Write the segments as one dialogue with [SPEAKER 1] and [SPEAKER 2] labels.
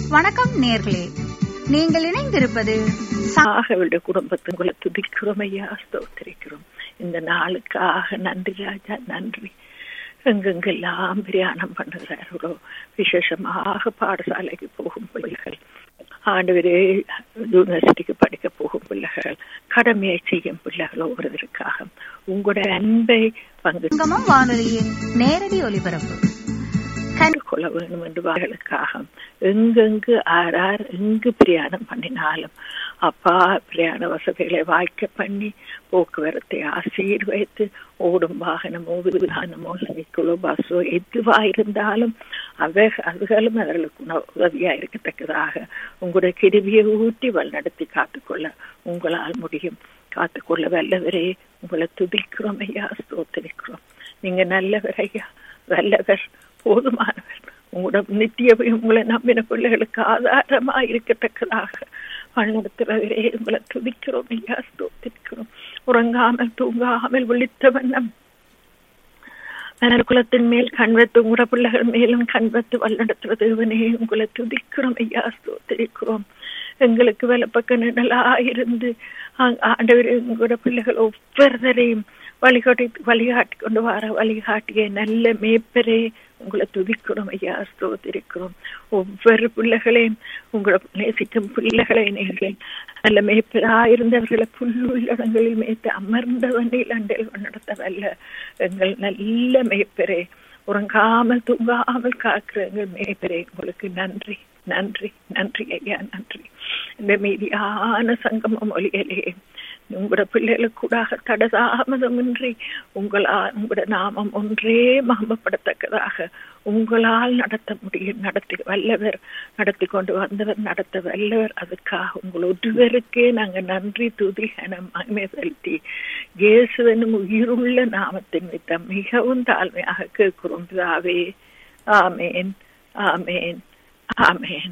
[SPEAKER 1] வணக்கம் நேர்களே நீங்கள் இணைந்திருப்பது ச-
[SPEAKER 2] அவருடைய குடும்பத்துக்குள்ள துதிக்கிறோம் ஐயா ஸ்தோத்திரிக்கிறோம் இந்த நாளுக்காக நன்றி ராஜா நன்றி எங்கெங்கெல்லாம் பிரயாணம் பண்ணுகிறார்களோ விசேஷமாக பாடசாலைக்கு போகும் பிள்ளைகள் ஆண்டவரே யூனிவர்சிட்டிக்கு படிக்க போகும் பிள்ளைகள் கடமையை செய்யும் பிள்ளைகள் ஒவ்வொருவருக்காக உங்களுடைய அன்பை பங்கு
[SPEAKER 1] சங்கமம் வானொலியின் நேரடி ஒலிபரப்பு கன்-
[SPEAKER 2] கொள்ள வேண்டும் என்று வார்களுக்காக எங்கெங்கு ஆறார் எங்கு பிரயாணம் பண்ணினாலும் அப்பா பிரயாண வசதிகளை வாய்க்க பண்ணி போக்குவரத்தை ஆசீர்வைத்து ஓடும் வாகனமோ விமானமோ சைக்கிளோ பஸ்ஸோ எதுவா இருந்தாலும் அவை அதுகளும் அவர்களுக்கு உண- உதவியா இருக்கத்தக்கதாக உங்களுடைய கிருவியை ஊட்டி வழிநடத்தி காத்துக்கொள்ள உங்களால் முடியும் காத்துக்கொள்ள வல்லவரே உங்களை துதிக்கிறோம் ஐயா ஸ்தோத்திரிக்கிறோம் நீங்க நல்லவர் ஐயா வல்லவர் போதுமானவர் உங்களோட நித்திய உங்களை நம்பின பிள்ளைகளுக்கு ஆதாரமா இருக்கத்தக்கதாக வழிநடத்துறவரே உங்களை துதிக்கிறோம் ஐயா ஸ்தோத்திரிக்கிறோம் உறங்காமல் தூங்காமல் விழித்த வண்ணம் குலத்தின் மேல் கண்வத்து உங்கள பிள்ளைகள் மேலும் கண்வத்து வழிநடத்துவ தேவனே உங்களை துதிக்கிறோம் ஐயா ஸ்தோத்திரிக்கிறோம் எங்களுக்கு வலப்பக்க நிழலா இருந்து ஆ- ஆண்டவரே உங்களோட பிள்ளைகள் ஒவ்வொருத்தரையும் வழிகாட்டி வழிகாட்டி கொண்டு வர வழிகாட்டிய நல்ல மேப்பரே உங்களை துதிக்கிறோம் ஐயா ஸ்தோத்திரிக்கிறோம் ஒவ்வொரு பிள்ளைகளையும் உங்களை நேசிக்கும் பிள்ளைகளை நீங்கள் நல்ல மேய்ப்பரா இருந்தவர்களை புல்லுள்ள இடங்களில் மேய்த்து அமர்ந்த வண்டியில் அண்டையில் நடத்த வல்ல எங்கள் நல்ல மேய்ப்பரே உறங்காமல் தூங்காமல் காக்கிற எங்கள் மேய்ப்பரே உங்களுக்கு நன்றி நன்றி நன்றி ஐயா நன்றி இந்த மீதியான சங்கம மொழிகளே உங்களோட பிள்ளைகளுக்கு கூடாக தடதாமதமின்றி உங்களால் உங்களோட நாமம் ஒன்றே மகமப்படத்தக்கதாக உங்களால் நடத்த முடியும் நடத்தி வல்லவர் நடத்தி கொண்டு வந்தவர் நடத்த வல்லவர் அதுக்காக உங்கள் ஒருவருக்கே நாங்க நன்றி துதி என மகிமை செலுத்தி இயேசுவனும் உயிருள்ள நாமத்தின் நிமித்தம் மிகவும் தாழ்மையாக கேட்கிறோம் பிதாவே ஆமேன் ஆமேன் ஆமேன்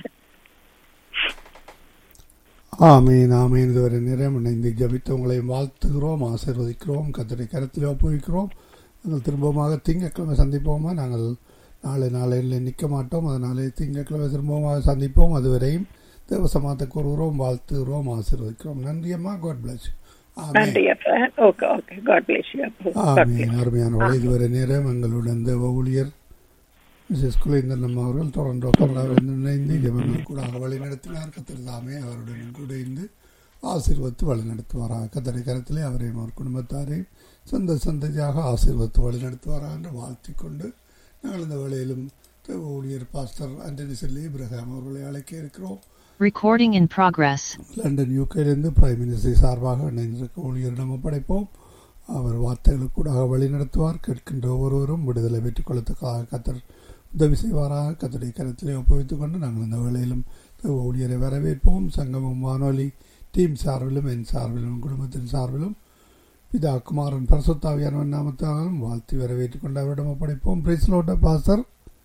[SPEAKER 3] ஆமீன் ஆமீன் இதுவரை நேரம் இணைந்து ஜபித்து உங்களை வாழ்த்துகிறோம் ஆசீர்வதிக்கிறோம் கத்தனை கருத்தில் ஒப்புவிக்கிறோம் நாங்கள் திரும்பமாக திங்கட்கிழமை சந்திப்போமா நாங்கள் நாளை நாளையில் நிற்க மாட்டோம் அதனாலே திங்கட்கிழமை திரும்பமாக சந்திப்போம் அதுவரையும் தேவசமாத்த கூறுகிறோம் வாழ்த்துகிறோம் ஆசீர்வதிக்கிறோம் நன்றி அம்மா காட் பிளஸ் ஆமீன்
[SPEAKER 2] நன்றி அப்பா okay okay God bless you
[SPEAKER 3] ஆமீன் அருமையான இதுவரை நேரம் எங்களுடன் தேவ ஊழியர் மிஸ்ஸஸ் குலேந்தன் அம்மா அவர்கள் டொரண்டோ கனடாவில் இணைந்து ஜெபங்கள் கூட வழி நடத்தினார் கத்தர் தாமே அவருடன் கூட இருந்து ஆசீர்வத்து வழி நடத்துவாராக கத்தரை கரத்திலே அவரையும் அவர் குடும்பத்தாரையும் சொந்த சந்ததியாக ஆசீர்வத்து வழி நடத்துவாராக என்று வாழ்த்திக் கொண்டு நாங்கள் இந்த வேளையிலும் தேவ ஊழியர் பாஸ்டர் ஆண்டனி செல்லி இப்ரஹாம் அவர்களை அழைக்க இருக்கிறோம்
[SPEAKER 4] Recording in progress.
[SPEAKER 3] லண்டன் யூகேலிருந்து பிரைம் மினிஸ்டர் சார்பாக இணைந்திருக்க ஊழியரிடம் ஒப்படைப்போம் அவர் வார்த்தைகளுக்கூடாக வழி நடத்துவார் கேட்கின்ற ஒவ்வொருவரும் விடுதலை பெற்றுக் கொள்ளத்தக்காக கத்தர் உதவி செய்வாராக கத்தருடைய கருத்திலே ஒப்புவித்துக் கொண்டு நாங்கள் இந்த வேளையிலும் தேவ ஊழியரை வரவேற்போம் சங்கமம் வானொலி டீம் சார்பிலும் என் சார்பிலும் குடும்பத்தின் சார்பிலும் பிதா குமாரன் பரசுத்தாவியான நாமத்தாலும் வாழ்த்தி வரவேற்றுக் கொண்டு அவரிடம் ஒப்படைப்போம் பிரைஸ்லோட்ட பாஸ்டர்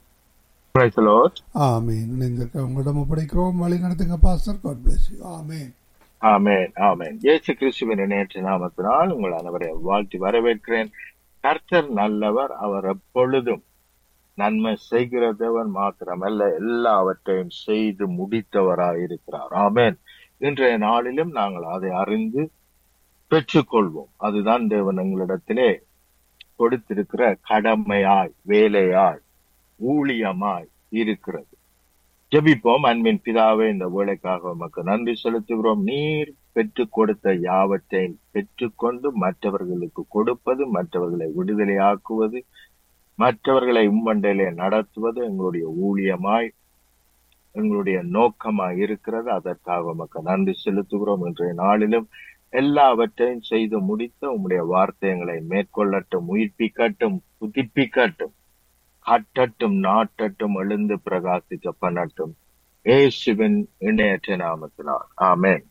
[SPEAKER 5] Praise the Lord.
[SPEAKER 3] ஆமேன் இணைந்திருக்க உங்களிடம் ஒப்படைக்கிறோம் வழி நடத்துங்க பாஸ்டர் காட் பிளஸ் யூ ஆமேன்
[SPEAKER 5] ஆமென் ஆமென் இயேசு கிறிஸ்துவின் நேற்று நாமத்தினால் உங்கள் அனைவரை வாழ்த்தி வரவேற்கிறேன் கர்த்தர் நல்லவர் அவர் எப்பொழுதும் நன்மை செய்கிறதவர் மாத்திரமல்ல எல்லாவற்றையும் செய்து முடித்தவராய் இருக்கிறார் ஆமென் இன்றைய நாளிலும் நாங்கள் அதை அறிந்து பெற்றுக்கொள்வோம் அதுதான் தேவன் எங்களிடத்திலே கொடுத்திருக்கிற கடமையாய் வேலையாய் ஊழியமாய் இருக்கிறது ஜெபிப்போம் அன்பின் பிதாவே இந்த வேலைக்காக உமக்கு நன்றி செலுத்துகிறோம் நீர் பெற்றுக் கொடுத்த யாவற்றை பெற்றுக்கொண்டு மற்றவர்களுக்கு கொடுப்பது மற்றவர்களை விடுதலையாக்குவது மற்றவர்களை உம்மண்டையிலே நடத்துவது எங்களுடைய ஊழியமாய் எங்களுடைய நோக்கமாய் இருக்கிறது அதற்காக உமக்கு நன்றி செலுத்துகிறோம் இன்றைய நாளிலும் எல்லாவற்றையும் செய்து முடித்த உம்முடைய வார்த்தைகளை மேற்கொள்ளட்டும் உயிர்ப்பிக்கட்டும் புதுப்பிக்கட்டும் கட்டட்டும் நாட்டட்டும் எழுந்து பிரகாசிக்க பண்ணட்டும் ஏசுவின் இணையற்ற நாமத்தினால் ஆமென்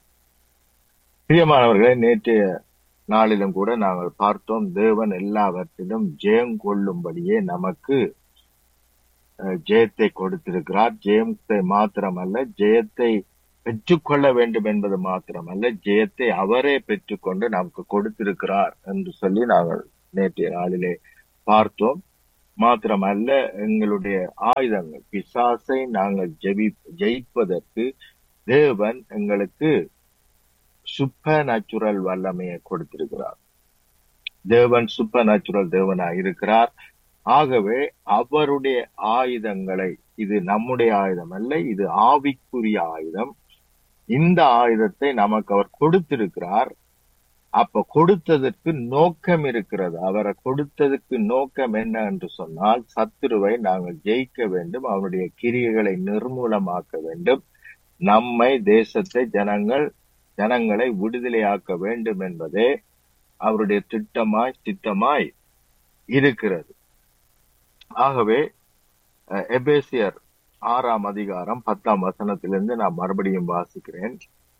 [SPEAKER 5] பிரியமானவர்களே நேற்றைய நாளிலும் கூட நாங்கள் பார்த்தோம் தேவன் எல்லாவற்றிலும் ஜெயம் கொள்ளும்படியே நமக்கு அஹ், ஜெயத்தை கொடுத்திருக்கிறார் ஜெயத்தை மாத்திரமல்ல ஜெயத்தை பெற்றுக்கொள்ள வேண்டும் என்பது மாத்திரமல்ல ஜெயத்தை அவரே பெற்றுக்கொண்டு நமக்கு கொடுத்திருக்கிறார் என்று சொல்லி நாங்கள் நேற்றைய நாளிலே பார்த்தோம் மாத்திரமல்ல எங்களுடைய ஆயுதங்கள் பிசாசை நாங்கள் ஜெபி ஜெயிப்பதற்கு தேவன் எங்களுக்கு சூப்பர் நேச்சுரல் வல்லமையை கொடுத்திருக்கிறார் தேவன் சூப்பர் நேச்சுரல் தேவனாய் இருக்கிறார் ஆகவே அவருடைய ஆயுதங்களை இது நம்முடைய ஆயுதம் அல்ல இது ஆவிக்குரிய ஆயுதம் இந்த ஆயுதத்தை நமக்கு அவர் கொடுத்திருக்கிறார் அப்ப கொடுத்ததற்கு நோக்கம் இருக்கிறது அவரை கொடுத்ததற்கு நோக்கம் என்ன என்று சொன்னால் சத்துருவை நாங்கள் ஜெயிக்க வேண்டும் அவருடைய கிரியைகளை நிர்மூலமாக்க வேண்டும் நம்மை தேசத்தை ஜனங்கள் ஜனங்களை விடுதலையாக்க வேண்டும் என்பதே அவருடைய திட்டமாய் திட்டமாய் இருக்கிறது ஆகவே அஹ், எபேசியர் ஆறாம் அதிகாரம் பத்தாம் வசனத்திலிருந்து நான் மறுபடியும் வாசிக்கிறேன்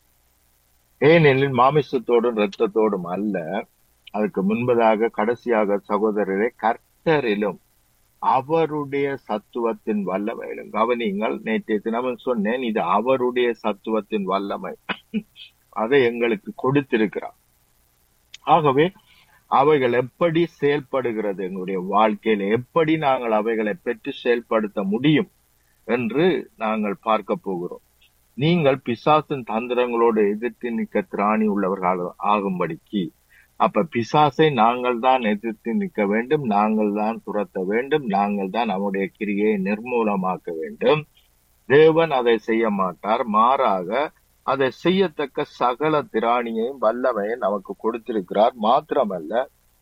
[SPEAKER 5] ஏனெனில் மாமிசத்தோடும் இரத்தத்தோடும் அல்ல அதுக்கு முன்பதாக கடைசியாக சகோதரரே கர்த்தரிலும் அவருடைய சத்துவத்தின் வல்லமையிலும் கவனிங்கள் நேற்றைய தினமும் சொன்னேன் இது அவருடைய சத்துவத்தின் வல்லமை அதை எங்களுக்கு கொடுத்திருக்கிறார் ஆகவே அவைகள் எப்படி செயல்படுகிறது எங்களுடைய வாழ்க்கையில எப்படி நாங்கள் அவைகளை பெற்று செயல்படுத்த முடியும் என்று நாங்கள் பார்க்க போகிறோம் நீங்கள் பிசாசின் தந்திரங்களோடு எதிர்த்து நிற்க திராணி உள்ளவர்கள் ஆகும்படிக்கு அப்ப பிசாசை நாங்கள் தான் எதிர்த்து நிற்க வேண்டும் நாங்கள் தான் துரத்த வேண்டும் நாங்கள் தான் அவனுடைய கிரியை நிர்மூலமாக்க வேண்டும் தேவன் அதை செய்ய மாட்டார் மாறாக அதை செய்யத்தக்க சகல திராணியையும் வல்லமையும் நமக்கு கொடுத்திருக்கிறார் மாத்திரமல்ல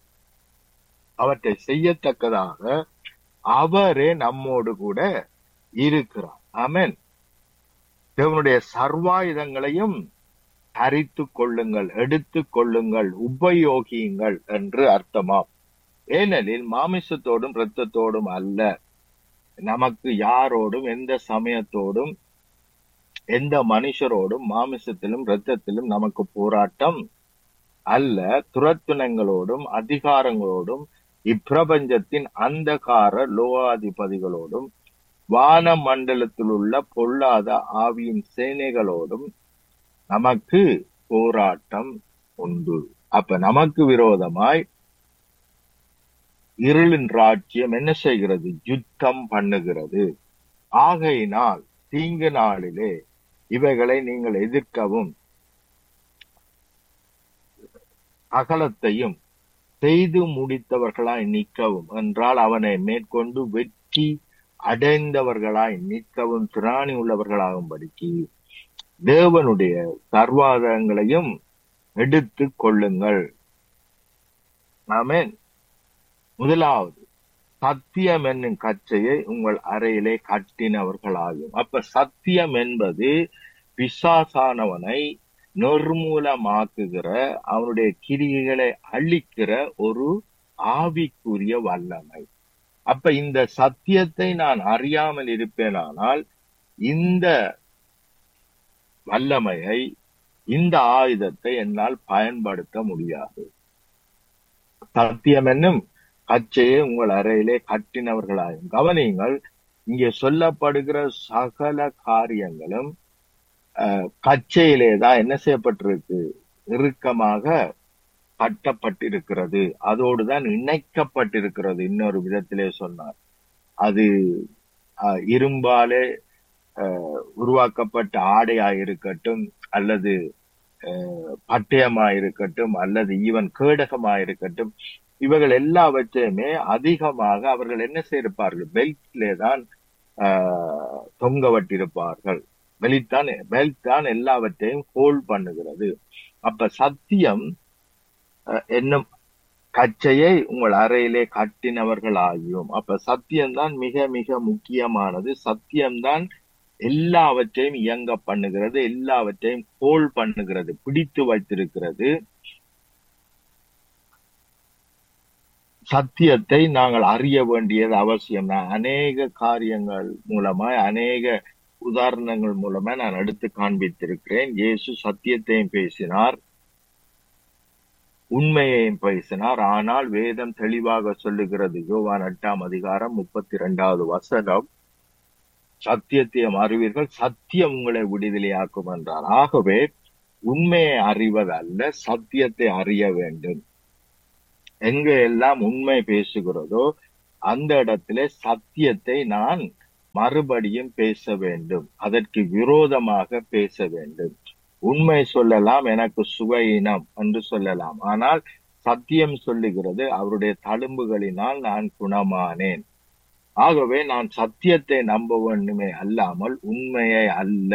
[SPEAKER 5] அவற்றை செய்யத்தக்கதாக அவரே நம்மோடு கூட இருக்கிறார் ஆமென் தேவனுடைய சர்வாயுதங்களையும் தரித்து கொள்ளுங்கள் எடுத்துக் கொள்ளுங்கள் உபயோகியுங்கள் என்று அர்த்தமாம் ஏனெனில் மாமிசத்தோடும் இரத்தத்தோடும் அல்ல நமக்கு யாரோடும் எந்த சமயத்தோடும் எந்த மனுஷரோடும் மாமிசத்திலும் இரத்தத்திலும் நமக்கு போராட்டம் அல்ல துரத்துணங்களோடும் அதிகாரங்களோடும் இப்பிரபஞ்சத்தின் அந்தகார லோகாதிபதிகளோடும் வான மண்டலத்தில் உள்ள பொல்லாத ஆவியின் சேனைகளோடும் நமக்கு போராட்டம் உண்டு அப்ப நமக்கு விரோதமாய் இருளின் ராஜ்யம் என்ன செய்கிறது யுத்தம் பண்ணுகிறது ஆகையினால் தீங்கு நாளிலே இவைகளை நீங்கள் எதிர்க்கவும் அகலத்தையும் செய்து முடித்தவர்களாய் நிற்கவும் என்றால் அவனை மேற்கொண்டு வெற்றி அடைந்தவர்களாய் நிற்கவும் திராணி உள்ளவர்களாகும்படிக்கு தேவனுடைய சர்வாதங்களையும் எடுத்து கொள்ளுங்கள் ஆமென் முதலாவது சத்தியம் என்னும் கச்சையை உங்கள் அறையிலே கட்டினவர்களாகும் அப்ப சத்தியம் என்பது பிசாசானவனை நிர்மூலமாக்குகிற அவனுடைய கிரிகளை அழிக்கிற ஒரு ஆவிக்குரிய வல்லமை அப்ப இந்த சத்தியத்தை நான் அறியாமல் இருப்பேனானால் இந்த வல்லமையை இந்த ஆயுதத்தை என்னால் பயன்படுத்த முடியாது சத்தியம் என்னும் கச்சையை உங்கள் அறையிலே கட்டினவர்களாயும் கவனியுங்கள் இங்கே சொல்லப்படுகிற சகல காரியங்களும் அஹ், கச்சையிலே தான் என்ன செய்யப்பட்டிருக்கு இறுக்கமாக கட்டப்பட்டிருக்கிறது அதோடு தான் இணைக்கப்பட்டிருக்கிறது இன்னொரு விதத்திலே சொன்னார் அது அஹ், இரும்பாலே அஹ், உருவாக்கப்பட்ட ஆடையாயிருக்கட்டும் அல்லது அஹ், பட்டயமாயிருக்கட்டும் அல்லது ஈவன் கேடகமாயிருக்கட்டும் இவைகள் எல்லாவற்றையுமே அதிகமாக அவர்கள் என்ன செய்திருப்பார்கள் பெல்ட்லே தான் ஆஹ், தொங்கவட்டிருப்பார்கள் பெல்ட் தான் பெல்ட் தான் எல்லாவற்றையும் ஹோல்ட் பண்ணுகிறது அப்ப சத்தியம் அஹ், என்னும் கச்சையை உங்கள் அறையிலே கட்டினவர்கள் ஆகியும் அப்ப சத்தியம்தான் மிக மிக முக்கியமானது சத்தியம்தான் எல்லாவற்றையும் இயங்க பண்ணுகிறது எல்லாவற்றையும் ஹோல்ட் பண்ணுகிறது பிடித்து வைத்திருக்கிறது சத்தியத்தை நாங்கள் அறிய வேண்டியது அவசியம் நான் அநேக காரியங்கள் மூலமாய் அநேக உதாரணங்கள் மூலமா நான் எடுத்து காண்பித்திருக்கிறேன் இயேசு சத்தியத்தையும் பேசினார் உண்மையையும் பேசினார் ஆனால் வேதம் தெளிவாக சொல்லுகிறது யோவான் எட்டாம் அதிகாரம் முப்பத்தி இரண்டாவது வசனம் சத்தியத்தையும் அறிவீர்கள் சத்தியம் உங்களை விடுதலையாக்கும் என்றார் ஆகவே உண்மையை அறிவதல்ல சத்தியத்தை அறிய வேண்டும் எங்க எல்லாம் உண்மை பேசுகிறதோ அந்த இடத்திலே சத்தியத்தை நான் மறுபடியும் பேச வேண்டும் அதற்கு விரோதமாக பேச வேண்டும் உண்மை சொல்லலாம் எனக்கு சுவையினம் என்று சொல்லலாம் ஆனால் சத்தியம் சொல்லுகிறது அவருடைய தழும்புகளினால் நான் குணமானேன் ஆகவே நான் சத்தியத்தை நம்ப வேண்டுமே அல்லாமல் உண்மையை அல்ல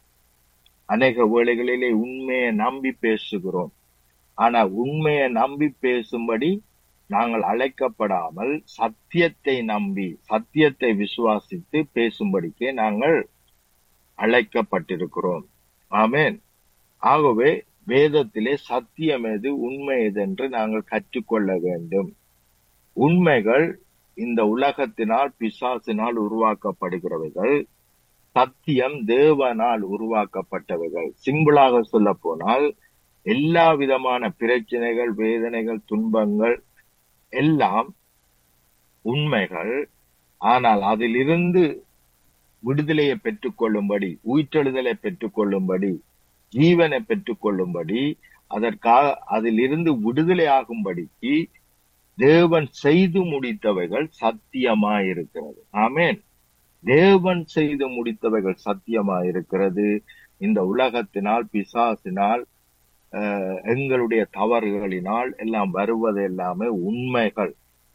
[SPEAKER 5] அநேக வேளைகளிலே உண்மையை நம்பி பேசுகிறோம் ஆனா உண்மையை நம்பி பேசும்படி நாங்கள் அழைக்கப்படாமல் சத்தியத்தை நம்பி சத்தியத்தை விசுவாசித்து பேசும்படிக்கே நாங்கள் அழைக்கப்பட்டிருக்கிறோம் ஆமேன் ஆகவே வேதத்திலே சத்தியம் எது உண்மை எது என்று நாங்கள் கற்றுக்கொள்ள வேண்டும் உண்மைகள் இந்த உலகத்தினால் பிசாசினால் உருவாக்கப்படுகிறவைகள் சத்தியம் தேவனால் உருவாக்கப்பட்டவைகள் சிம்பிளாக சொல்ல போனால் எல்லா விதமான பிரச்சனைகள் வேதனைகள் துன்பங்கள் எல்லாம் உண்மைகள் ஆனால் அதிலிருந்து விடுதலையை பெற்றுக்கொள்ளும்படி உயிர்த்தெழுதலை பெற்றுக்கொள்ளும்படி ஜீவனை பெற்றுக்கொள்ளும்படி அதற்காக அதிலிருந்து விடுதலை ஆகும்படிக்கு தேவன் செய்து முடித்தவைகள் சத்தியமாயிருக்கிறது ஆமேன் தேவன் செய்து முடித்தவைகள் சத்தியமாயிருக்கிறது இந்த உலகத்தினால் பிசாசினால் எங்களுடைய தவறுகளினால் எல்லாம் வருவது எல்லாமே உண்மைகள்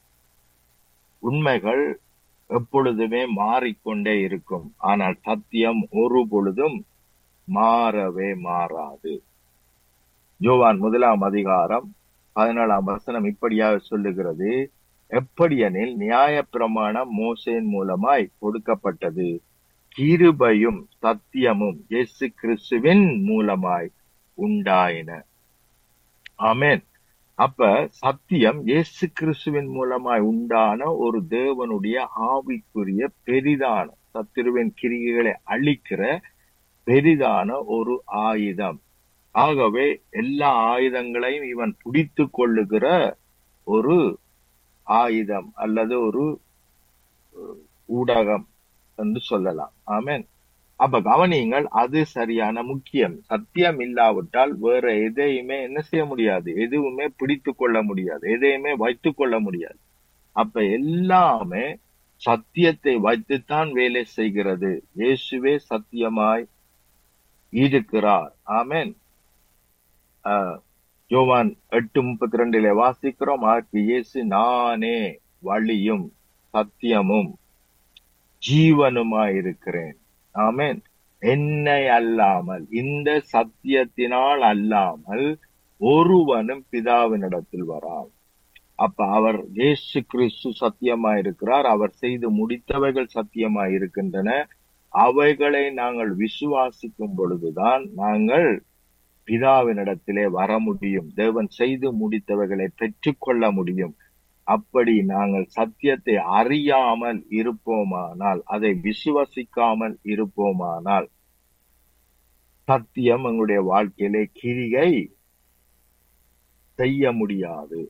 [SPEAKER 5] உண்மைகள் எப்பொழுதுமே மாறிக்கொண்டே இருக்கும் ஆனால் சத்தியம் ஒரு பொழுதும் மாறவே மாறாது ஜோவான் முதலாம் அதிகாரம் பதினாலாம் வசனம் இப்படியாக சொல்லுகிறது எப்படியெனில் நியாய பிரமாணம் மோசையின் மூலமாய் கொடுக்கப்பட்டது கிருபையும் சத்தியமும் இயேசு கிறிஸ்துவின் மூலமாய் உண்டாயின ஆமேன் அப்ப சத்தியம் இயேசு கிறிஸ்துவின் மூலமாய் உண்டான ஒரு தேவனுடைய ஆவிக்குரிய பெரிதான சத்திருவின் கிரிகைகளை அழிக்கிற பெரிதான ஒரு ஆயுதம் ஆகவே எல்லா ஆயுதங்களையும் இவன் பிடித்து கொள்ளுகிற ஒரு ஆயுதம் அல்லது ஒரு ஊடகம் என்று சொல்லலாம் ஆமேன் அப்ப கவனியுங்கள் அது சரியான முக்கியம் சத்தியம் இல்லாவிட்டால் வேற எதையுமே என்ன செய்ய முடியாது எதுவுமே பிடித்து கொள்ள முடியாது எதையுமே வைத்துக் கொள்ள முடியாது அப்ப எல்லாமே சத்தியத்தை வைத்துத்தான் வேலை செய்கிறது இயேசுவே சத்தியமாய் இருக்கிறார் ஆமேன் யோவான் எட்டு முப்பத்தி ரெண்டுல வாசிக்கிறோம் ஆக்கு இயேசு நானே வழியும் சத்தியமும் ஜீவனுமாயிருக்கிறேன் ஆமேன் என்னை அல்லாமல் இந்த சத்தியத்தினால் அல்லாமல் ஒருவனும் பிதாவினிடத்தில் வரான் அப்ப அவர் இயேசு கிறிஸ்து சத்தியமாயிருக்கிறார் அவர் செய்து முடித்தவைகள் சத்தியமாயிருக்கின்றன அவைகளை நாங்கள் விசுவாசிக்கும் பொழுதுதான் நாங்கள் பிதாவினிடத்திலே வர முடியும் தேவன் செய்து முடித்தவைகளை பெற்றுக்கொள்ள முடியும் அப்படி நாங்கள் சத்தியத்தை அறியாமல் இருப்போமானால் அதை விசுவசிக்காமல் இருப்போமானால் சத்தியம் எங்களுடைய வாழ்க்கையிலே கிரிகை செய்ய முடியாது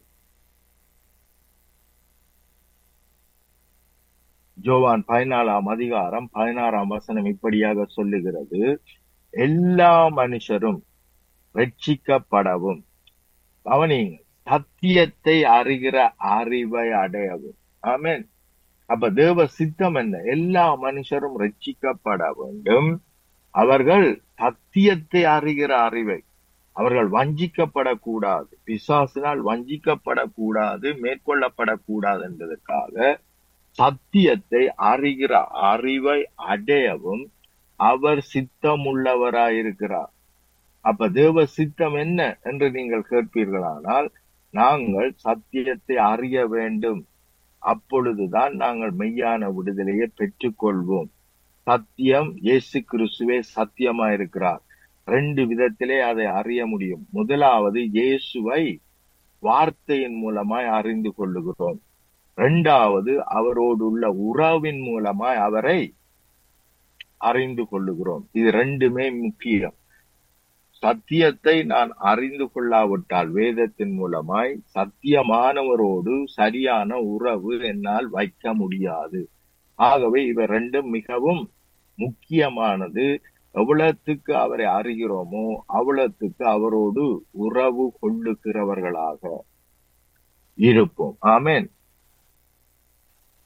[SPEAKER 5] ஜோவான் பதினாலாம் அதிகாரம் பதினாறாம் வசனம் இப்படியாக சொல்லுகிறது எல்லா மனுஷரும் ரட்சிக்கப்படவும் கவனிங்க சத்தியத்தை அறிகிற அறிவை அடையவும் ஆமேன் அப்ப தேவ சித்தம் என்ன எல்லா மனுஷரும் ரட்சிக்கப்பட வேண்டும் அவர்கள் சத்தியத்தை அறிகிற அறிவை அவர்கள் வஞ்சிக்கப்படக்கூடாது பிசாசினால் வஞ்சிக்கப்படக்கூடாது மேற்கொள்ளப்படக்கூடாது என்பதற்காக சத்தியத்தை அறிகிற அறிவை அடையவும் அவர் சித்தமுள்ளவராயிருக்கிறார் அப்ப தேவ சித்தம் என்ன என்று நீங்கள் கேட்பீர்களானால் நாங்கள் சத்தியத்தை அறிய வேண்டும் அப்பொழுதுதான் நாங்கள் மெய்யான விடுதலையை பெற்றுக்கொள்வோம் சத்தியம் இயேசு கிறிஸ்துவே சத்தியமா இருக்கிறார் ரெண்டு விதத்திலே அதை அறிய முடியும் முதலாவது இயேசுவை வார்த்தையின் மூலமாய் அறிந்து கொள்ளுகிறோம் இரண்டாவது அவரோடு உள்ள உறவின் மூலமாய் அவரை அறிந்து கொள்ளுகிறோம் இது ரெண்டுமே முக்கியம் சத்தியத்தை நான் அறிந்து கொள்ளாவிட்டால் வேதத்தின் மூலமாய் சத்தியமானவரோடு சரியான உறவு என்னால் வைக்க முடியாது ஆகவே இவை ரெண்டும் மிகவும் முக்கியமானது எவ்வளத்துக்கு அவரை அறிகிறோமோ அவ்வளத்துக்கு அவரோடு உறவு கொள்ளுகிறவர்களாக இருப்போம் ஆமேன்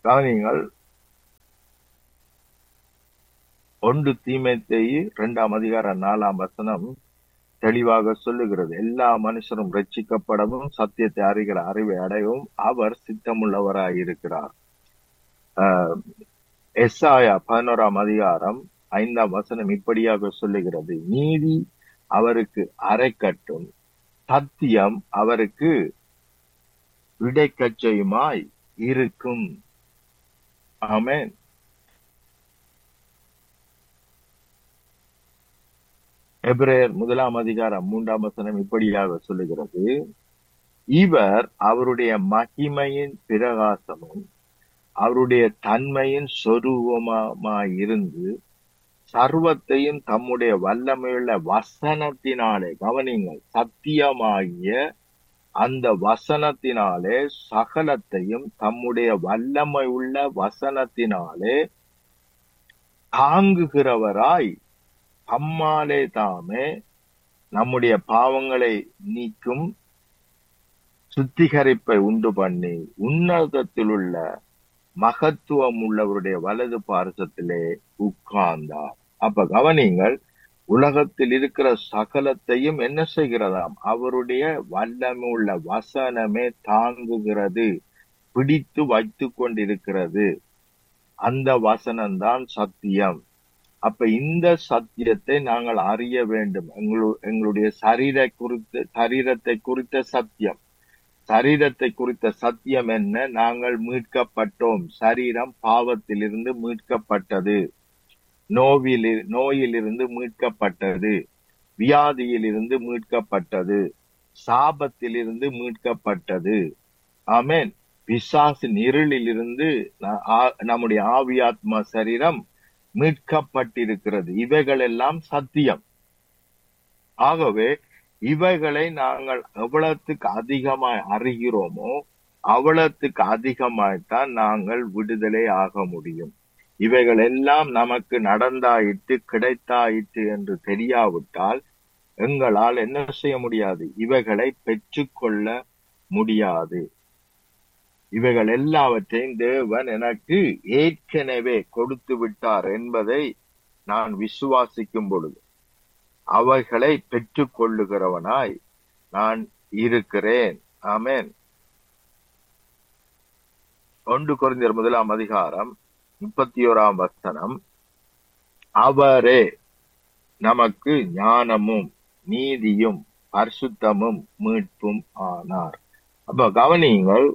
[SPEAKER 5] கவனிங்கள் ஒன்று தீமைத்தேயு இரண்டாம் அதிகாரம் நாலாம் வசனம் தெளிவாக சொல்லுகிறது எல்லா மனுஷரும் ரட்சிக்கப்படவும் சத்தியத்தை அறிகிற அறிவை அடையவும் அவர் சித்தமுள்ளவராய் இருக்கிறார் ஆஹ் எஸ்ஆயா பதினோராம் அதிகாரம் ஐந்தாம் வசனம் இப்படியாக சொல்லுகிறது நீதி அவருக்கு அரைக்கட்டும் சத்தியம் அவருக்கு விடைக்கச்சையுமாய் இருக்கும் ஆமென் எபிரேயர் முதலாம் அதிகாரம் மூன்றாம் வசனம் இப்படியாக சொல்லுகிறது இவர் அவருடைய மகிமையின் பிரகாசமும் அவருடைய தன்மையின் சொரூபமாயிருந்து சர்வத்தையும் தம்முடைய வல்லமையுள்ள வசனத்தினாலே கவனிங்கள் சத்தியமாகிய அந்த வசனத்தினாலே சகலத்தையும் தம்முடைய வல்லமை உள்ள வசனத்தினாலே தாங்குகிறவராய் தம்மாலே தாமே நம்முடைய பாவங்களை நீக்கும் சுத்திகரிப்பை உண்டு பண்ணி உன்னதத்தில் உள்ள மகத்துவம் உள்ளவருடைய வலது பார்சத்திலே உட்கார்ந்தார் அப்ப கவனிங்கள் உலகத்தில் இருக்கிற சகலத்தையும் என்ன செய்கிறதாம் அவருடைய வல்லமை உள்ள வசனமே தாங்குகிறது பிடித்து வைத்து கொண்டிருக்கிறது அந்த வசனம்தான் சத்தியம் அப்ப இந்த சத்தியத்தை நாங்கள் அறிய வேண்டும் எங்களு எங்களுடைய சரீர குறித்த சரீரத்தை குறித்த சத்தியம் சரீரத்தை குறித்த சத்தியம் என்ன நாங்கள் மீட்கப்பட்டோம் சரீரம் பாவத்திலிருந்து மீட்கப்பட்டது நோவில் நோயிலிருந்து மீட்கப்பட்டது வியாதியிலிருந்து மீட்கப்பட்டது சாபத்திலிருந்து மீட்கப்பட்டது ஆமென் பிசாசின் இருளிலிருந்து ந- ஆ- நம்முடைய ஆவியாத்மா சரீரம் மீட்கப்பட்டிருக்கிறது இவைகள் எல்லாம் சத்தியம் ஆகவே இவைகளை நாங்கள் எவ்வளவுக்கு அதிகமாய் அறிகிறோமோ அவ்வளவுக்கு அதிகமாய்த்தான் நாங்கள் விடுதலை ஆக முடியும் இவைகள் எல்லாம் நமக்கு நடந்தாயிற்று கிடைத்தாயிற்று என்று தெரியாவிட்டால் எங்களால் என்ன செய்ய முடியாது இவைகளை பெற்றுக்கொள்ள முடியாது இவைகள் எல்லாவற்றையும் தேவன் எனக்கு ஏற்கனவே கொடுத்து விட்டார் என்பதை நான் விசுவாசிக்கும் பொழுது அவைகளை பெற்றுக் கொள்ளுகிறவனாய் நான் இருக்கிறேன் ஆமென் ஒன்று குறைந்தர் முதலாம் அதிகாரம் முப்பத்தி ஓராம் வசனம் அவரே நமக்கு ஞானமும் நீதியும் பரிசுத்தமும் மீட்பும் ஆனார் அப்ப கவனியுங்கள்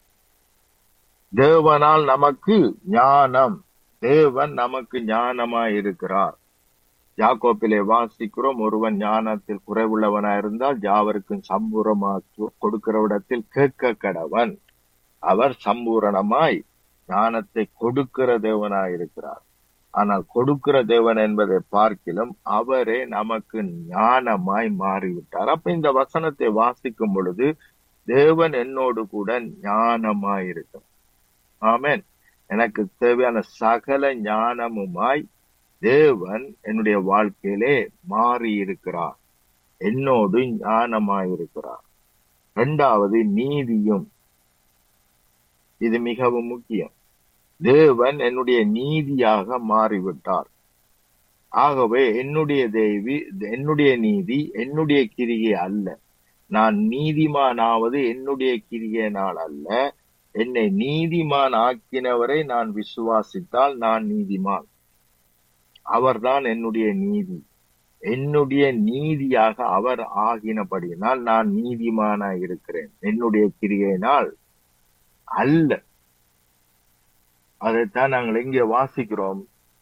[SPEAKER 5] தேவனால் நமக்கு ஞானம் தேவன் நமக்கு ஞானமாய் இருக்கிறார் யாக்கோப்பிலே வாசிக்கிறோம் ஒருவன் ஞானத்தில் குறைவுள்ளவனா இருந்தால் யாவருக்கும் சம்பூரமா கொடுக்கிறவிடத்தில் கேட்க கடவன் அவர் சம்பூரணமாய் ஞானத்தை கொடுக்கிற தேவனாய் இருக்கிறார் ஆனால் கொடுக்கிற தேவன் என்பதை பார்க்கிலும் அவரே நமக்கு ஞானமாய் மாறிவிட்டார் அப்ப இந்த வசனத்தை வாசிக்கும் பொழுது தேவன் என்னோடு கூட ஞானமாய் இருக்கும் ஆமென் எனக்கு தேவையான சகல ஞானமுமாய் தேவன் என்னுடைய வாழ்க்கையிலே மாறி இருக்கிறார் என்னோடு ஞானமாய் இருக்கிறார் இரண்டாவது நீதியும் இது மிகவும் முக்கியம் தேவன் என்னுடைய நீதியாக மாறிவிட்டார் ஆகவே என்னுடைய தேவி என்னுடைய நீதி என்னுடைய கிரிகை அல்ல நான் நீதிமானாவது என்னுடைய கிரிகையினால் அல்ல என்னை நீதிமான் ஆக்கினவரை நான் விசுவாசித்தால் நான் நீதிமான் அவர்தான் என்னுடைய நீதி என்னுடைய நீதியாக அவர் ஆகினபடியினால் நான் நீதிமானாய் இருக்கிறேன் என்னுடைய கிரிகையினால் அல்ல அதைத்தான் நாங்கள் எங்கே வாசிக்கிறோம்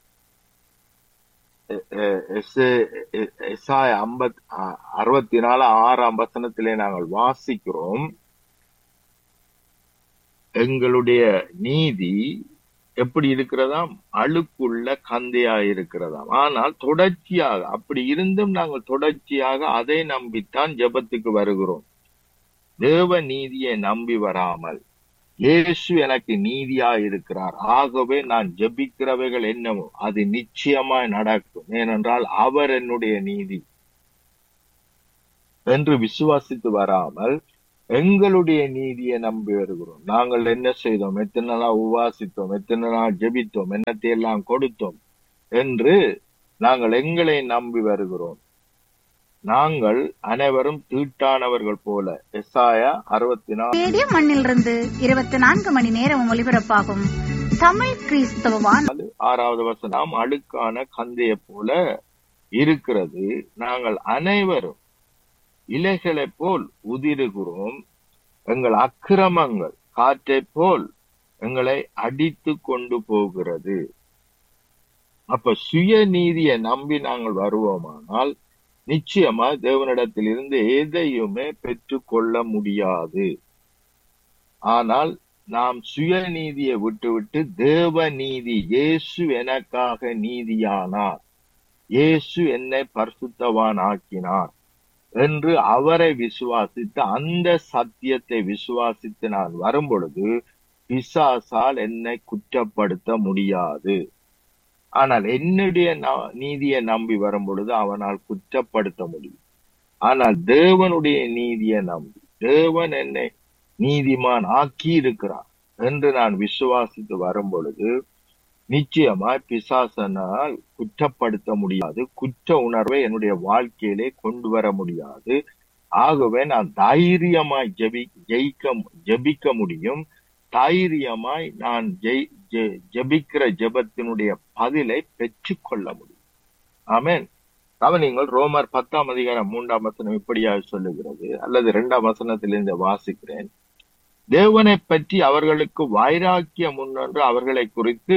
[SPEAKER 5] எஸ்ஐ ஐம்பத் அறுபத்தி நாலு ஆறாம் வசனத்திலே நாங்கள் வாசிக்கிறோம் எங்களுடைய நீதி எப்படி இருக்கிறதாம் அழுக்குள்ள கந்தையா இருக்கிறதாம் ஆனால் தொடர்ச்சியாக அப்படி இருந்தும் நாங்கள் தொடர்ச்சியாக அதை நம்பித்தான் ஜெபத்துக்கு வருகிறோம் தேவ நீதியை நம்பி வராமல் இயேசு எனக்கு நீதியா இருக்கிறார் ஆகவே நான் ஜெபிக்கிறவைகள் என்னவோ அது நிச்சயமாய் நடக்கும் ஏனென்றால் அவர் என்னுடைய நீதி என்று விசுவாசித்து வராமல் எங்களுடைய நீதியை நம்பி வருகிறோம் நாங்கள் என்ன செய்தோம் எத்தனை நாளா உபாசித்தோம் எத்தனை நாள் ஜெபித்தோம் என்னத்தை எல்லாம் கொடுத்தோம் என்று நாங்கள் எங்களை நம்பி வருகிறோம் நாங்கள் அனைவரும் தீட்டானவர்கள் போல எஸ்ஆயா அறுபத்தி நாலு
[SPEAKER 1] ரேடியோ மண்ணிலிருந்து இருபத்தி நான்கு மணி நேரம் ஒலிபரப்பாகும் தமிழ் கிறிஸ்தவவான்
[SPEAKER 5] ஆறாவது வசனம் அழுக்கான கந்தைய போல இருக்கிறது நாங்கள் அனைவரும் இலைகளைப் போல் உதிருகிறோம் எங்கள் அக்கிரமங்கள் காற்றைப் போல் எங்களை அடித்து கொண்டு போகிறது அப்ப சுயநீதியை நம்பி நாங்கள் வருவோமானால் நிச்சயமா தேவனிடத்தில் இருந்து எதையுமே பெற்றுக்கொள்ள முடியாது ஆனால் நாம் சுயநீதியை விட்டுவிட்டு தேவ நீதி இயேசு எனக்காக நீதியானார் இயேசு என்னை பரிசுத்தவான் ஆக்கினார் என்று அவரை விசுவாசித்து அந்த சத்தியத்தை விசுவாசித்து நான் வரும் பொழுது பிசாசால் என்னை குற்றப்படுத்த முடியாது ஆனால் என்னுடைய ந- நீதியை நம்பி வரும் பொழுது அவனால் குற்றப்படுத்த முடியும் ஆனால் தேவனுடைய நீதியை நம்பி தேவன் என்னை நீதிமான் ஆக்கி இருக்கிறார் என்று நான் விசுவாசித்து வரும் பொழுது நிச்சயமாய் பிசாசனால் குற்றப்படுத்த முடியாது குற்ற உணர்வை என்னுடைய வாழ்க்கையிலே கொண்டு வர முடியாது ஆகவே நான் தைரியமாய் ஜெபி ஜெயிக்க ஜெபிக்க முடியும் தைரியமாய் நான் ஜெய் ஜெ- ஜெபிக்கிற ஜெபத்தினுடைய பதிலை பெற்றுக்கொள்ள முடியும் ஆமென் கவனிங்கள் ரோமர் பத்தாம் அதிகாரம் மூன்றாம் வசனம் இப்படியாக சொல்லுகிறது அல்லது இரண்டாம் வசனத்திலிருந்து வாசிக்கிறேன் தேவனை பற்றி அவர்களுக்கு வைராக்கியம் உண்டென்று அவர்களை குறித்து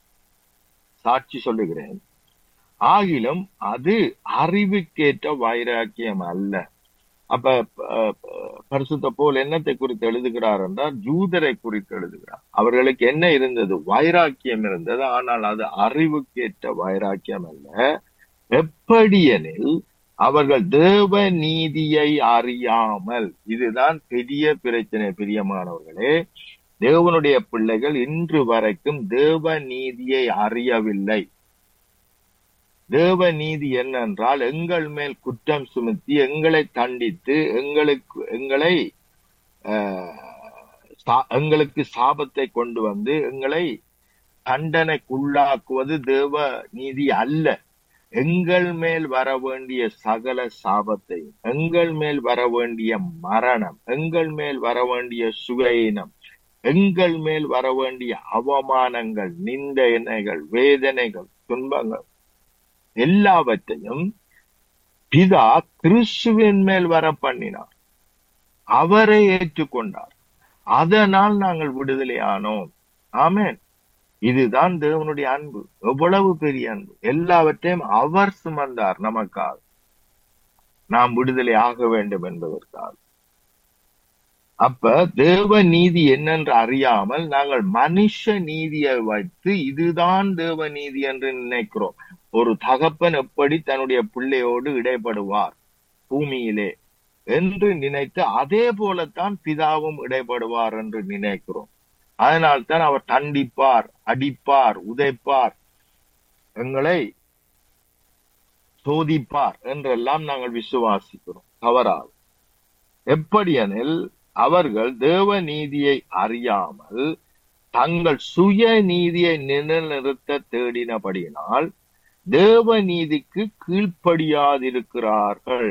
[SPEAKER 5] சாட்சி சொல்லுகிறேன் ஆகிலும் அது அறிவுக்கேற்ற வைராக்கியம் அல்ல அப்ப அஹ், பரிசுத்த போல் என்னத்தை குறித்து எழுதுகிறார் என்றால் ஜூதரை குறித்து எழுதுகிறார் அவர்களுக்கு என்ன இருந்தது வைராக்கியம் இருந்தது ஆனால் அது அறிவுக்கேற்ற வைராக்கியம் அல்ல எப்படியெனில் அவர்கள் தேவ நீதியை அறியாமல் இதுதான் பெரிய பிரச்சனை பிரியமானவர்களே தேவனுடைய பிள்ளைகள் இன்று வரைக்கும் தேவ நீதியை அறியவில்லை தேவ நீதி என்னென்றால் எங்கள் மேல் குற்றம் சுமத்தி எங்களை தண்டித்து எங்களுக்கு எங்களை ஆஹ், சா- எங்களுக்கு சாபத்தை கொண்டு வந்து எங்களை தண்டனைக்குள்ளாக்குவது தேவ நீதி அல்ல எங்கள் மேல் வர வேண்டிய சகல சாபத்தையும் எங்கள் மேல் வர வேண்டிய மரணம் எங்கள் மேல் வர வேண்டிய சுகையினம் எங்கள் மேல் வர வேண்டிய அவமானங்கள் நிந்தனைகள் வேதனைகள் துன்பங்கள் எல்லாவற்றையும் பிதா கிறிஸ்துவின் மேல் வர பண்ணினார் அவரை ஏற்றுக்கொண்டார் அதனால் நாங்கள் விடுதலை ஆனோம் ஆமென் இதுதான் தேவனுடைய அன்பு எவ்வளவு பெரிய அன்பு எல்லாவற்றையும் அவர் சுமந்தார் நமக்காக நாம் விடுதலை ஆக வேண்டும் என்பதற்காக அப்ப தேவ நீதி என்னென்று அறியாமல் நாங்கள் மனுஷ நீதியை வைத்து இதுதான் தேவ நீதி என்று நினைக்கிறோம் ஒரு தகப்பன் எப்படி தன்னுடைய பிள்ளையோடு இடைப்படுவார் பூமியிலே என்று நினைத்து அதே போலத்தான் பிதாவும் இடைப்படுவார் என்று நினைக்கிறோம் அதனால்தான் அவர் தண்டிப்பார் அடிப்பார் உதைப்பார் எங்களை சோதிப்பார் என்றெல்லாம் நாங்கள் விசுவாசிக்கிறோம் தவறாது எப்படியெனில் அவர்கள் தேவ நீதியை அறியாமல் தங்கள் சுய நீதியை நிலைநிறுத்த தேடினபடியினால் தேவ நீதிக்கு கீழ்ப்படியாதிருக்கிறார்கள்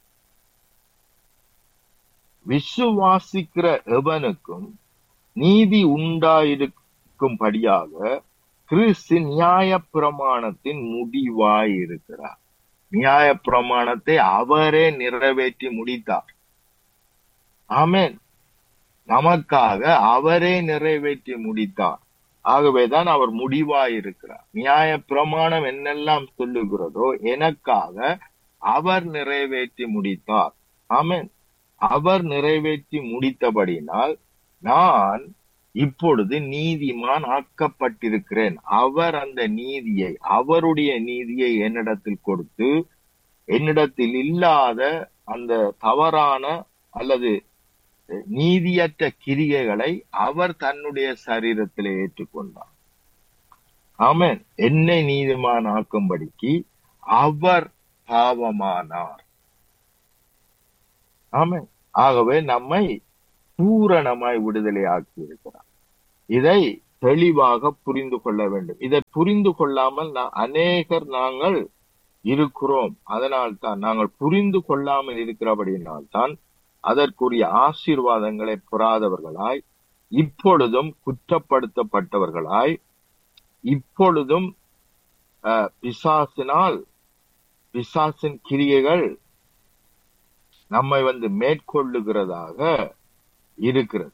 [SPEAKER 5] விசுவாசிக்கிற எவனுக்கும் நீதி உண்டாயிருக்கும்படியாக கிறிஸ்து நியாய பிரமாணத்தின் முடிவாய் இருக்கிறார் நியாய பிரமாணத்தை அவரே நிறைவேற்றி முடித்தார் ஆமென் நமக்காக அவரே நிறைவேற்றி முடித்தார் ஆகவேதான் அவர் முடிவாய் இருக்கிறார் நியாய பிரமாணம் என்னெல்லாம் சொல்லுகிறதோ எனக்காக அவர் நிறைவேற்றி முடித்தார் ஆமென் அவர் நிறைவேற்றி முடித்தபடினால் நான் இப்பொழுது நீதிமான் ஆக்கப்பட்டிருக்கிறேன் அவர் அந்த நீதியை அவருடைய நீதியை என்னிடத்தில் கொடுத்து என்னிடத்தில் இல்லாத அந்த தவறான அல்லது நீதியற்ற கிரிகைகளை அவர் தன்னுடைய சரீரத்திலே ஏற்றுக்கொண்டார் ஆமென் என்னை நீதிமான் ஆக்கும்படிக்கு அவர் பாவமானார் ஆமென் ஆகவே நம்மை பூரணமாய் விடுதலை ஆக்கி இருக்கிறார் இதை தெளிவாக புரிந்து கொள்ள வேண்டும் இதை புரிந்து கொள்ளாமல் நா- அநேகர் நாங்கள் இருக்கிறோம் அதனால் தான் நாங்கள் புரிந்து கொள்ளாமல் இருக்கிறபடியினால் தான் அதற்குரிய ஆசீர்வாதங்களை பெறாதவர்களாய் இப்பொழுதும் குற்றப்படுத்தப்பட்டவர்களாய் இப்பொழுதும் அஹ், பிசாசினால் பிசாசின் கிரியைகள் நம்மை வந்து மேற்கொள்ளுகிறதாக இருக்கிறது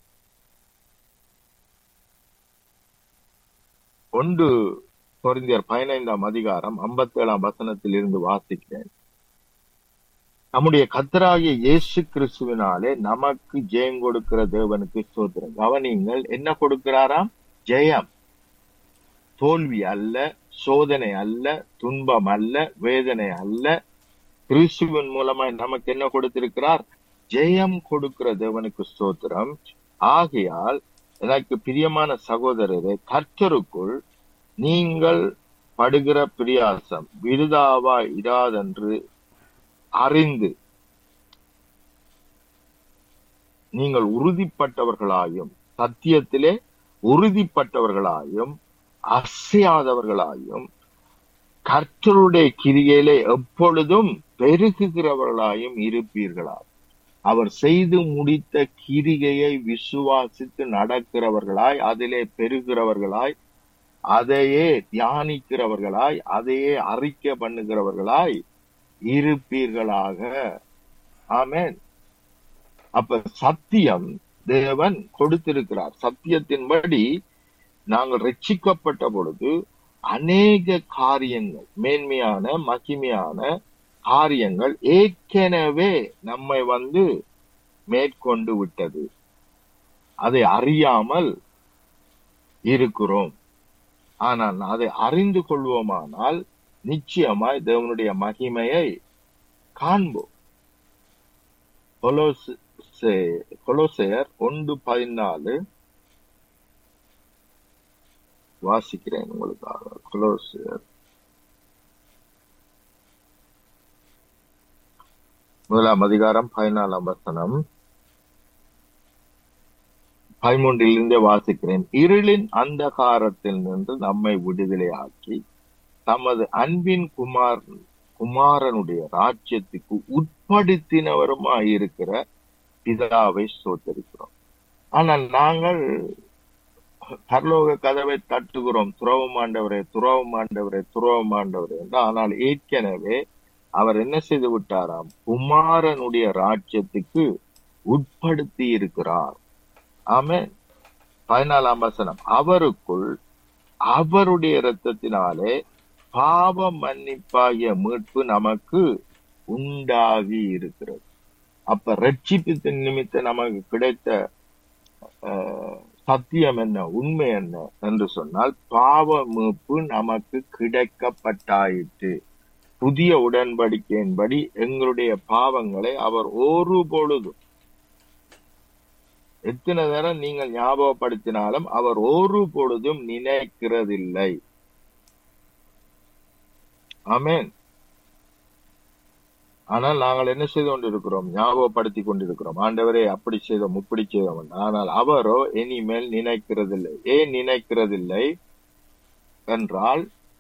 [SPEAKER 5] ஒன்று கொரிந்தியர் பதினைந்தாம் அதிகாரம் ஐம்பத்தி ஏழாம் வசனத்தில் இருந்து வாசிக்கிறேன் நம்முடைய கத்தராகிய இயேசு கிறிஸ்துவினாலே நமக்கு ஜெயம் கொடுக்கிற தேவனுக்கு ஸ்தோத்திரம் கவனிங்கள் என்ன கொடுக்கிறாராம் ஜெயம் தோல்வி அல்ல சோதனை அல்ல துன்பம் அல்ல வேதனை அல்ல கிறிஸ்துவின் மூலமாய் நமக்கு என்ன கொடுத்திருக்கிறார் ஜெயம் கொடுக்கிற தேவனுக்கு ஸ்தோத்திரம் ஆகையால் எனக்கு பிரியமான சகோதரரே கர்த்தருக்குள் நீங்கள் படுகிற பிரியாசம் விருதாவா இராதென்று அறிந்து நீங்கள் உறுதிப்பட்டவர்களாயும் சத்தியத்திலே உறுதிப்பட்டவர்களாயும் அசையாதவர்களாயும் கர்த்தருடைய கிரியிலே எப்பொழுதும் பெருகுகிறவர்களாயும் இருப்பீர்களா அவர் செய்து முடித்த கிரிகையை விசுவாசித்து நடக்கிறவர்களாய் அதிலே பெருகிறவர்களாய் அதையே தியானிக்கிறவர்களாய் அதையே அறிக்கை பண்ணுகிறவர்களாய் இருப்பீர்களாக ஆமென் அப்ப சத்தியம் தேவன் கொடுத்திருக்கிறார் சத்தியத்தின்படி நாங்கள் ரட்சிக்கப்பட்ட பொழுது அநேக காரியங்கள் மேன்மையான மகிமையான காரியங்கள் ஏற்கனவே நம்மை வந்து மேற்கொண்டு விட்டது அதை அறியாமல் இருக்கிறோம் ஆனால் அதை அறிந்து கொள்வோமானால் நிச்சயமாய் தேவனுடைய மகிமையை காண்போம் கொலோசே- கொலோசையர் ஒன்று பதினாலு வாசிக்கிறேன் உங்களுக்காக கொலோசையர் முதலாம் அதிகாரம் பதினாலாம் வசனம் பதிமூன்றிலிருந்தே வாசிக்கிறேன் இருளின் அந்தகாரத்தில் நின்று நம்மை விடுதலையாக்கி தமது அன்பின் குமார் குமாரனுடைய ராஜ்யத்துக்கு உட்படுத்தினவருமாயிருக்கிற பிதாவை சோத்தரிக்கிறோம் ஆனால் நாங்கள் பரலோக கதவை தட்டுகிறோம் துறவமாண்டவரே துறவமாண்டவரே துறவமாண்டவரே என்று ஆனால் ஏற்கனவே அவர் என்ன செய்து விட்டாராம் குமாரனுடைய ராஜ்யத்துக்கு உட்படுத்தி இருக்கிறார் ஆமென் பதினாலாம் வசனம் அவருக்குள் அவருடைய இரத்தத்தினாலே பாவ மன்னிப்பாகிய மீட்பு நமக்கு உண்டாகி இருக்கிறது அப்ப ரட்சிப்பின் நிமித்தம் நமக்கு கிடைத்த அஹ், சத்தியம் என்ன உண்மை என்ன என்று சொன்னால் பாவ மீட்பு நமக்கு கிடைக்கப்பட்டாயிற்று புதிய உடன்படிக்கையின்படி எங்களுடைய பாவங்களை அவர் ஒரு பொழுதும் எத்தனை நேரம் நீங்கள் ஞாபகப்படுத்தினாலும் அவர் ஒரு பொழுதும் நினைக்கிறதில்லை ஆமென் ஆனால் நாங்கள் என்ன செய்து கொண்டிருக்கிறோம் ஞாபகப்படுத்தி கொண்டிருக்கிறோம் ஆண்டவரே அப்படி செய்தோம் இப்படி செய்தோம் என்று. ஆனால் அவரோ இனிமேல் நினைக்கிறதில்லை ஏன் நினைக்கிறதில்லை என்றால்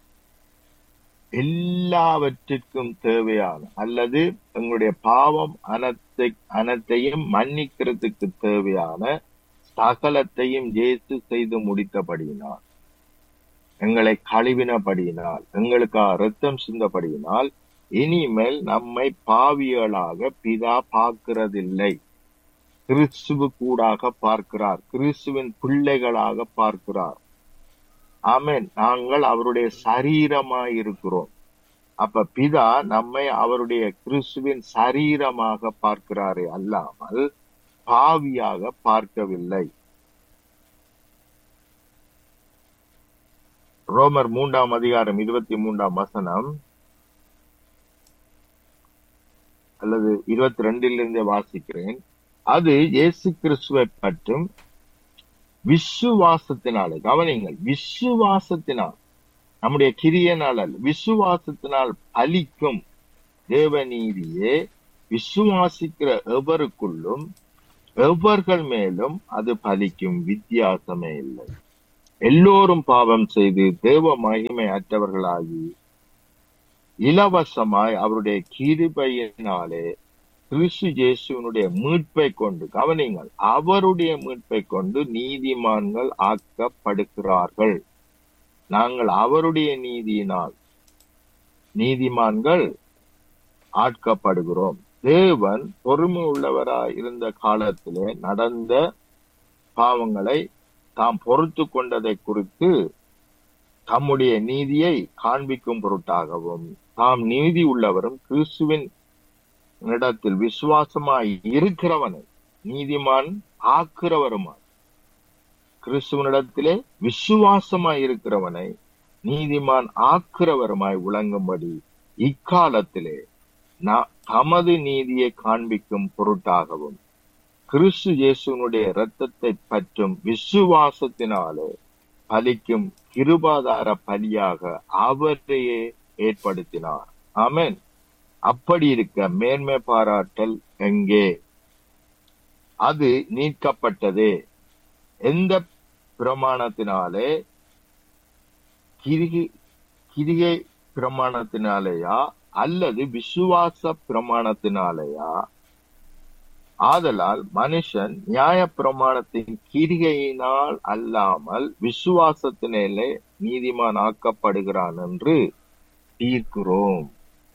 [SPEAKER 5] எல்லாவற்றிற்கும் தேவையான அல்லது எங்களுடைய பாவம் அனத்தை அனைத்தையும் மன்னிக்கிறதுக்கு தேவையான சகலத்தையும் இயேசு செய்து முடித்தபடியினால் எங்களை கழுவினபடியினால் எங்களுக்காக ரத்தம் சிந்தபடியினால் இனிமேல் நம்மை பாவியலாக பிதா பார்க்கிறதில்லை கிறிஸ்துவ கூடாக பார்க்கிறார் கிறிஸ்துவின் பிள்ளைகளாக பார்க்கிறார் ஆமென் நாங்கள் அவருடைய சரீரமாய் இருக்கிறோம் அப்ப பிதா நம்மை அவருடைய கிறிஸ்துவின் சரீரமாக பார்க்கிறாரே அல்லாமல் பாவியாக பார்க்கவில்லை ரோமர் மூன்றாம் அதிகாரம் இருபத்தி மூன்றாம் வசனம் அல்லது இருபத்தி ரெண்டிலிருந்தே வாசிக்கிறேன் அது இயேசு கிறிஸ்துவை பற்றும் விசுவாசத்தினாலே கவனிங்கள் விசுவாசத்தினால் நம்முடைய கிரியனால் அல்ல விசுவாசத்தினால் பலிக்கும் தேவநீதியே விசுவாசிக்கிற எவருக்குள்ளும் எவர்கள் மேலும் அது பலிக்கும் வித்தியாசமே இல்லை எல்லோரும் பாவம் செய்து தேவ மகிமை அற்றவர்களாகி இலவசமாய் அவருடைய கிருபையினாலே கிறிஸ்து இயேசுவினுடைய மீட்பை கொண்டு கவனிங்கள் அவருடைய மீட்பை கொண்டு நீதிமான்கள் ஆக்கப்படுகிறார்கள் நாங்கள் அவருடைய நீதியினால் நீதிமான்கள் ஆட்கப்படுகிறோம் தேவன் பொறுமை உள்ளவராய் இருந்த காலத்திலே நடந்த பாவங்களை தாம் பொறுத்து கொண்டதை குறித்து தம்முடைய நீதியை காண்பிக்கும் பொருட்டாகவும் தாம் நீதி உள்ளவரும் கிறிஸ்துவின் இடத்தில் விசுவாசமாய் இருக்கிறவனை நீதிமான் ஆக்குறவருமாய் கிறிஸ்துவனிடத்திலே விசுவாசமாய் இருக்கிறவனை நீதிமான் ஆக்குறவருமாய் விளங்கும்படி இக்காலத்திலே நா- தமது நீதியை காண்பிக்கும் பொருட்டாகவும் கிறிஸ்து இயேசுனுடைய இரத்தத்தை பற்றும் விசுவாசத்தினாலே பலிக்கும் கிருபாதார பலியாக அவரையே ஏற்படுத்தினார் ஆமென் அப்படி இருக்க மேன்மை பாராட்டல் எங்கே அது நீக்கப்பட்டதே எந்த பிரமாணத்தினாலே கிரிகை கிரிகை பிரமாணத்தினாலேயா அல்லது விசுவாச பிரமாணத்தினாலேயா ஆதலால் மனுஷன் நியாய பிரமாணத்தின் கிரிகையினால் அல்லாமல் விசுவாசத்தினாலே நீதிமான் ஆக்கப்படுகிறான் என்று தீர்க்கிறோம்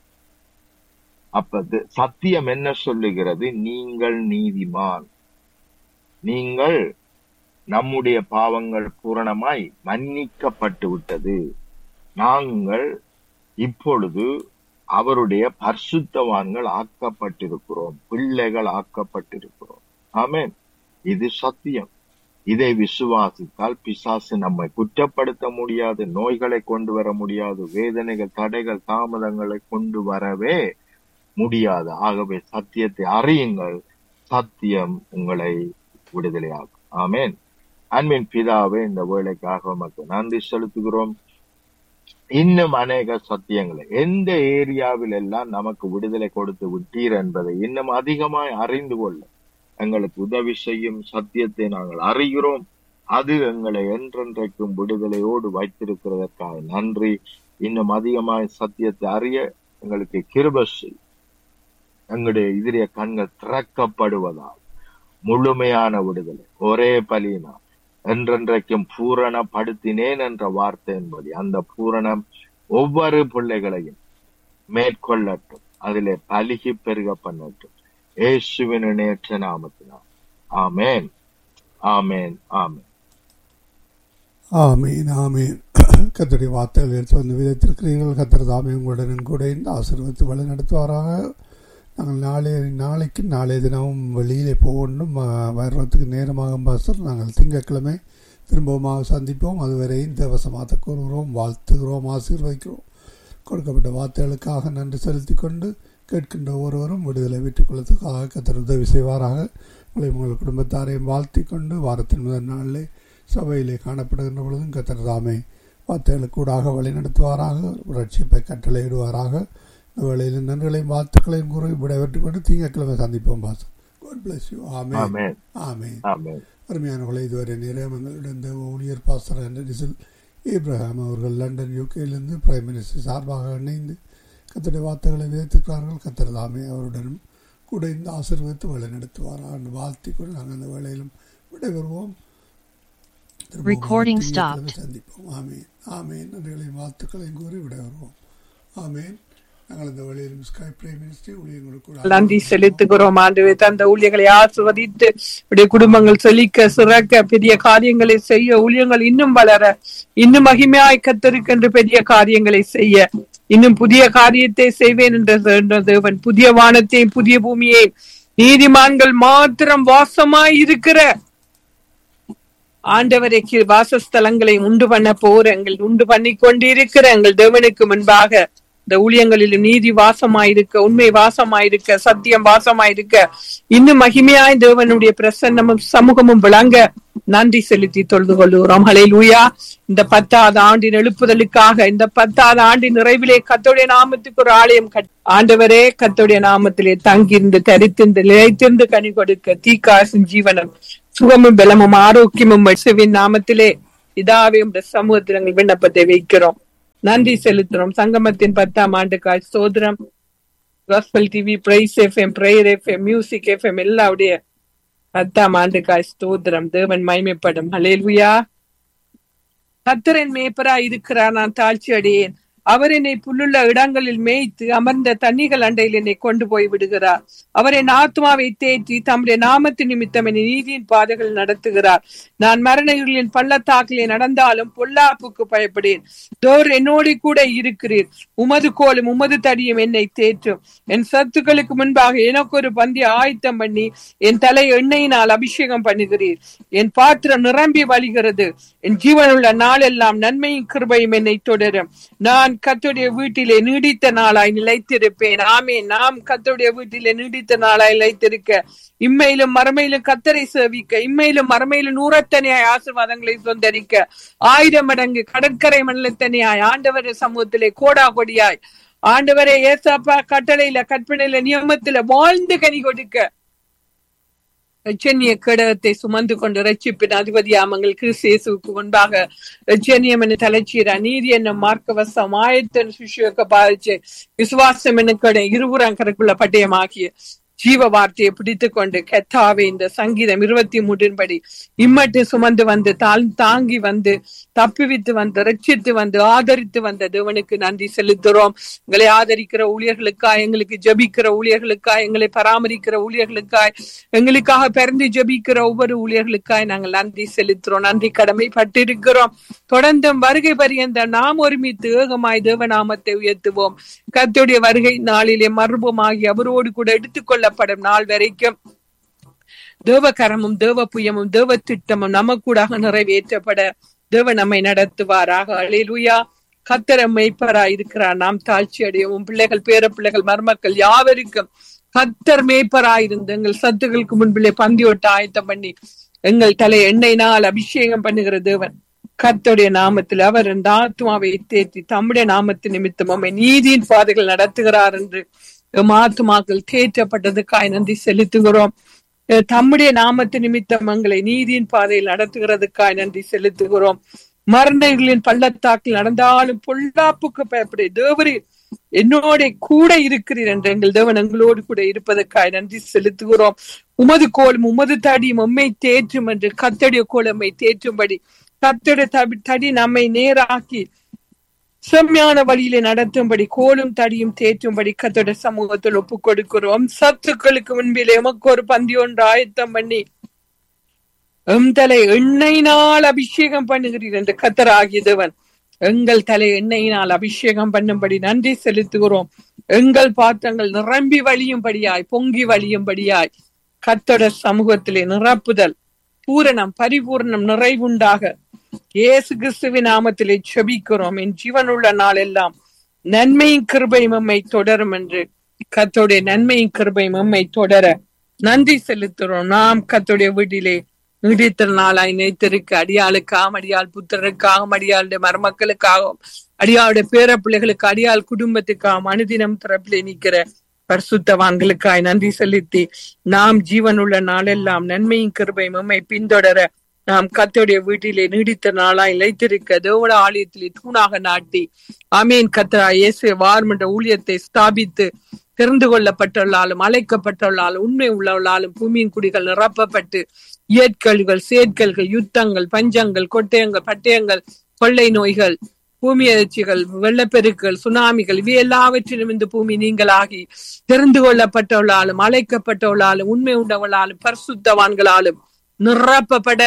[SPEAKER 5] அப்ப இது- சத்தியம் என்ன சொல்லுகிறது நீங்கள் நீதிமான் நீங்கள் நம்முடைய பாவங்கள் பூரணமாய் மன்னிக்கப்பட்டு விட்டது நாங்கள் இப்பொழுது அவருடைய பரிசுத்தவான்கள் ஆக்கப்பட்டிருக்கிறோம் பிள்ளைகள் ஆக்கப்பட்டிருக்கிறோம் ஆமென் இது சத்தியம் இதை விசுவாசித்தால் பிசாசு நம்மை குற்றப்படுத்த முடியாது நோய்களை கொண்டு வர முடியாது வேதனைகள் தடைகள் தாமதங்களை கொண்டு வரவே முடியாது ஆகவே சத்தியத்தை அறியுங்கள் சத்தியம் உங்களை விடுதலையாகும் ஆமென் அன்பின் பிதாவே இந்த வேலைக்காக உமக்கு நன்றி செலுத்துகிறோம் இன்னும் அநேக சத்தியங்களை எந்த ஏரியாவில் எல்லாம் நமக்கு விடுதலை கொடுத்து விட்டீர் என்பதை இன்னும் அதிகமாய் அறிந்து கொள்ள எங்களுக்கு உதவி செய்யும் சத்தியத்தை நாங்கள் அறிகிறோம் அது எங்களை என்றென்றைக்கும் விடுதலையோடு வைத்திருக்கிறதற்காக நன்றி இன்னும் அதிகமாய் சத்தியத்தை அறிய எங்களுக்கு கிருபை செய் எங்களுடைய இதய கண்கள் திறக்கப்படுவதால் முழுமையான விடுதலை ஒரே பலியினால் என்றென்றைக்கும் பூரணப்படுத்தினேன் என்ற வார்த்தை என்பது அந்த பூரணம் ஒவ்வொரு பிள்ளைகளையும் மேற்கொள்ளட்டும் அதிலே பலிகி பெருக பண்ணட்டும் இயேசுவின் நேற்ற நாமத்தினால் ஆமென் ஆமென் ஆமென்
[SPEAKER 3] ஆமீன் ஆமீன் கத்தருடைய வார்த்தைகள் எடுத்து வந்த விதத்திற்கிறீர்கள் கத்தர் தாமே உங்களுடன் கூட இந்த ஆசீர்வத்து வழி நடத்துவாராக நாங்கள் நாளை நாளைக்கு நாளைய தினமும் வெளியிலே போகணும் ம- வர்றதுக்கு நேரமாகும் பாஸ்டர் நாங்கள் திங்கட்கிழமை திரும்பவுமாக சந்திப்போம் அதுவரை இந்த வசமாத்த கூறுகிறோம் வாழ்த்துகிறோம் ஆசீர்வதிக்கிறோம் கொடுக்கப்பட்ட வார்த்தைகளுக்காக நன்றி செலுத்தி கொண்டு கேட்கின்ற ஒருவரும் விடுதலை விட்டுக் கொள்வதற்காக கத்தர் உதவி செய்வாராக உங்களை உங்கள் குடும்பத்தாரையும் வாழ்த்தி கொண்டு வாரத்தின் முதல் நாளிலே சபையிலே காணப்படுகின்ற பொழுதும் கத்தர் தாமே வார்த்தைகளுக்கூடாக வழி நடத்துவாராக ரட்சிப்பை கட்டளையிடுவாராக இந்த வேளையில் நன்றிகளையும் வாழ்த்துக்களையும் கூறி விடைபெற்றுக் கொண்டு திங்கட்கிழமை சந்திப்போம் பாஸ் காட் பிளஸ் யூ ஆமே
[SPEAKER 5] ஆமென்
[SPEAKER 3] ஆமே
[SPEAKER 5] ஆமென்
[SPEAKER 3] அருமையானவர்களை இதுவரை நேரம் எங்களுடன் இந்த ஊழியர் பாஸ்டர் ஹென்ரிசில் ஏப்ரஹாம் அவர்கள் லண்டன் யூகேயிலிருந்து பிரைம் மினிஸ்டர் சார்பாக இணைந்து கத்தருடைய வார்த்தைகளை விதைத்திருக்கிறார்கள் கத்தர் தாமே அவருடனும் கூட இந்த ஆசீர்வதித்து வழி நடத்துவார் என்று வாழ்த்தி கொண்டு நாங்கள் அந்த வேளையிலும் விடைபெறுவோம் திரும்பவும்
[SPEAKER 4] Recording
[SPEAKER 3] திங்கட்கிழமை
[SPEAKER 4] stopped.
[SPEAKER 3] சந்திப்போம் ஆமேன் ஆமேன் நன்றிகளையும் வாழ்த்துக்களையும் கூறி விடைபெறுவோம் ஆமேன் நாங்கள் இந்த வேளையிலும் ஸ்கை பிரைம் மினிஸ்டர் ஊழியர்களுக்கு கூட
[SPEAKER 6] நன்றி செலுத்துகிறோம் ஆண்டவே தந்த ஊழியர்களை ஆசிர்வதித்து உடைய குடும்பங்கள் செழிக்க சிறக்க பெரிய காரியங்களை செய்ய ஊழியங்கள் இன்னும் வளர இன்னும் மகிமையாய் கத்தருக்கென்று பெரிய காரியங்களை செய்ய இன்னும் புதிய காரியத்தை செய்வேன் என்ற என்ற தேவன் புதிய வானத்தையும் புதிய பூமியை நீதிமான்கள் மாத்திரம் வாசமாய் இருக்கிற ஆண்டவரைக்கு வாசஸ்தலங்களை உண்டு பண்ண போற எங்கள் உண்டு பண்ணி கொண்டிருக்கிற எங்கள் தேவனுக்கு முன்பாக இந்த ஊழியங்களிலும் நீதி வாசமாயிருக்க உண்மை வாசமாயிருக்க சத்தியம் வாசமாயிருக்க இன்னும் மகிமையாய் தேவனுடைய பிரசன்னமும் சமூகமும் விளங்க நன்றி செலுத்தி தொழுது கொள்ளுகிறோம் ஹalleluya இந்த பத்தாவது ஆண்டின் எழுப்புதலுக்காக இந்த பத்தாவது ஆண்டின் நிறைவிலே கத்தோடைய நாமத்துக்கு ஒரு ஆலயம் கட் ஆண்டவரே கத்தோடைய நாமத்திலே தங்கியிருந்து தரித்திருந்து நிலைத்திருந்து கனி கொடுக்க தீக்காசின் ஜீவனம் சுகமும் பலமும் ஆரோக்கியமும் இயேசுவின் நாமத்திலே இதாவே உடைய சமூகத்தில் எங்கள் விண்ணப்பத்தை வைக்கிறோம் நன்றி செலுத்துறோம் சங்கமத்தின் பத்தாம் ஆண்டுக்காய் சோதரம் gospel TV praise FM prayer FM music FM எல்லாவுடைய பத்தாம் ஆண்டுக்காய் ஸ்தோத்திரம் தேவன் மகிமைப்படும் ஹalleluya கத்தரன் மேய்ப்பரா இருக்கிறார் நான் தாழ்ச்சி அடையேன் அவர் என்னை புல்லுள்ள இடங்களில் மேய்த்து அமர்ந்த தண்ணிகள் அண்டையில் என்னை கொண்டு போய் விடுகிறார் அவர் என் ஆத்மாவை தேற்றி தம்முடைய நாமத்து நிமித்தம் என்னை நீதியின் பாதைகள் நடத்துகிறார் நான் மரண இருளின் பள்ளத்தாக்கிலே நடந்தாலும் பொல்லாப்புக்கு பயப்படேன் தோர் என்னோடு கூட இருக்கிறீர் உமது கோலும் உமது தடியும் என்னை தேற்றும் என் சத்துக்களுக்கு முன்பாக எனக்கு ஒரு பந்தி ஆயத்தம் பண்ணி என் தலை எண்ணெயினால் அபிஷேகம் பண்ணுகிறீர் என் பாத்திரம் நிரம்பி வழிகிறது என் ஜீவனுள்ள நாளெல்லாம் நன்மையும் கிருபையும் என்னை தொடரும் நான் கத்துடைய வீட்டிலே நீடித்த நாளாய் நிலைத்திருப்பேன் ஆமே நாம் கத்துடைய வீட்டிலே நீடித்த நாளாய் நிலைத்திருக்க இம்மையிலும் மறுமையிலும் கத்தரை சேவிக்க இம்மையிலும் மறுமையிலும் நூறத்தனையாய் ஆசீர்வாதங்களை சொந்தரிக்க ஆயிரம் மடங்கு கடற்கரை மண்டலத்தனையாய் ஆண்டவர் சமூகத்திலே கோடா கொடியாய் ஆண்டவரே ஏசாப்பா கட்டளையில கற்பனையில நியமத்துல வாழ்ந்து கனி கொடுக்க ரச்சனிய கேடகத்தை சுமந்து கொண்டு ரட்சிப்பின் அதிபதியாமங்கள் கிறிஸ்தேசுக்கு முன்பாக ரச்சனியம் என தலைச்சீரா நீதி என்ன மார்க்கவசம் ஆயத்தன் சுஷியோக்க பாதிச்சு விசுவாசம் என்ன கடை இருபுறம் கருக்குள்ள பட்டயமாகிய ஜீவ வார்த்தையை பிடித்துக் கொண்டு கெத்தாவே இந்த சங்கீதம் இருபத்தி மூன்றின் படி இம்மட்டு சுமந்து வந்து தாழ் தாங்கி வந்து தப்புவித்து வந்து ரட்சித்து வந்து ஆதரித்து வந்த தேவனுக்கு நன்றி செலுத்துறோம் எங்களை ஆதரிக்கிற ஊழியர்களுக்காய் எங்களுக்கு ஜபிக்கிற ஊழியர்களுக்காய் எங்களை பராமரிக்கிற ஊழியர்களுக்காய் எங்களுக்காக பிறந்து ஜபிக்கிற ஒவ்வொரு ஊழியர்களுக்காய் நாங்கள் நன்றி செலுத்துறோம் நன்றி கடமை பட்டிருக்கிறோம் தொடர்ந்தும் வருகை பரியந்த நாம் ஒருமித்து ஏகமாய் தேவநாமத்தை உயர்த்துவோம் கத்துடைய வருகை நாளிலே மர்மமாகி அவரோடு கூட எடுத்துக்கொள்ளப்படும் நாள் வரைக்கும் தேவகரமும் தேவ புயமும் தேவ திட்டமும் நமக்கூடாக நிறைவேற்றப்பட தேவ நம்மை நடத்துவாராக அழிலுயா கத்தர மெய்ப்பரா இருக்கிறார் நாம் தாழ்ச்சி அடையவும் பிள்ளைகள் பேர பிள்ளைகள் மருமக்கள் யாவருக்கும் கத்தர் மேய்ப்பரா இருந்து எங்கள் சத்துகளுக்கு முன்பிலே பந்தியோட்ட ஆயத்தம் பண்ணி எங்கள் தலை எண்ணெயினால் அபிஷேகம் பண்ணுகிற தேவன் கர்த்தருடைய நாமத்தில் அவர் இந்த ஆத்மாவை தேற்றி தம்முடைய நாமத்து நிமித்தம் அம்மை நீதியின் பாதைகள் நடத்துகிறார் என்று எம் ஆத்மாக்கள் தேற்றப்பட்டதுக்காய் நன்றி செலுத்துகிறோம் அஹ் தம்முடைய நாமத்து நிமித்தம் எங்களை நீதியின் பாதையில் நடத்துகிறதுக்காய் நன்றி செலுத்துகிறோம் மரணங்களின் பள்ளத்தாக்கில் நடந்தாலும் பொல்லாப்புக்கு பயப்படைய தேவரே என்னோட கூட இருக்கிறீர் என்று எங்கள் தேவன் எங்களோடு கூட இருப்பதற்காய் நன்றி செலுத்துகிறோம் உமது கோலும் உமது தடியும் உம்மை தேற்றும் என்று கத்தடைய கோலம்மை தேற்றும்படி கத்தடைய தடி- தடி நம்மை நேராக்கி செம்மையான வழியிலே நடத்தும்படி கோலும் தடியும் தேற்றும்படி கத்தோட சமூகத்தில் ஒப்புக் கொடுக்கிறோம் சத்துக்களுக்கு முன்பிலே எமக்கு ஒரு பந்தி ஒன்று ஆயத்தம் பண்ணி எம் தலை எண்ணெயினால் அபிஷேகம் பண்ணுகிறீர் என்று கத்தர் ஆகியதவன் எங்கள் தலை எண்ணெயினால் அபிஷேகம் பண்ணும்படி நன்றி செலுத்துகிறோம் எங்கள் பாத்திரங்கள் நிரம்பி வழியும்படியாய் பொங்கி வழியும்படியாய் கத்தோட சமூகத்திலே நிரப்புதல் பூரணம் பரிபூரணம் நிறைவுண்டாக இயேசு கிறிஸ்துவின் நாமத்திலே செபிக்கிறோம் என் ஜீவனுள்ள நாளெல்லாம் நன்மையும் கிருபையும் எம்மை தொடரும் என்று கத்தோடைய நன்மையும் கிருபையும் எம்மை தொடர நன்றி செலுத்துறோம் நாம் கத்தோடைய வீட்டிலே நீடித்த நாளாய் நினைத்திருக்க அடியாளுக்காகவும் அடியாள் புத்திரருக்காகவும் அடியாளுடைய மருமக்களுக்காகவும் அடியாளுடைய பேர பிள்ளைகளுக்கு அடியாள் குடும்பத்துக்காகவும் அனுதினம் திறப்பிலே நிக்கிற பரிசுத்தவான்களுக்காய் நன்றி செலுத்தி நாம் ஜீவனுள்ள நாளெல்லாம் நன்மையும் கிருபையும் எம்மை பின்தொடர நாம் கத்தோடைய வீட்டிலே நீடித்த நாளாய் இழைத்திருக்க தேவட ஆலயத்திலே தூணாக நாட்டி அமீன் கத்தரா இயேசு வார்மன்ற ஊழியத்தை ஸ்தாபித்து தெரிந்து கொள்ளப்பட்டுள்ளாலும் அழைக்கப்பட்டுள்ளாலும் உண்மை உள்ளவளாலும் பூமியின் குடிகள் நிரப்பப்பட்டு இயற்கல்கள் சேர்க்கல்கள் யுத்தங்கள் பஞ்சங்கள் கொட்டயங்கள் பட்டயங்கள் கொள்ளை நோய்கள் பூமி அதிர்ச்சிகள் வெள்ளப்பெருக்கள் சுனாமிகள் இவை எல்லாவற்றிலும் இந்த பூமி நீங்களாகி தெரிந்து கொள்ளப்பட்டவளாலும் அழைக்கப்பட்டவளாலும் உண்மை உண்டவளாலும் பரிசுத்தவான்களாலும் நிரப்பப்பட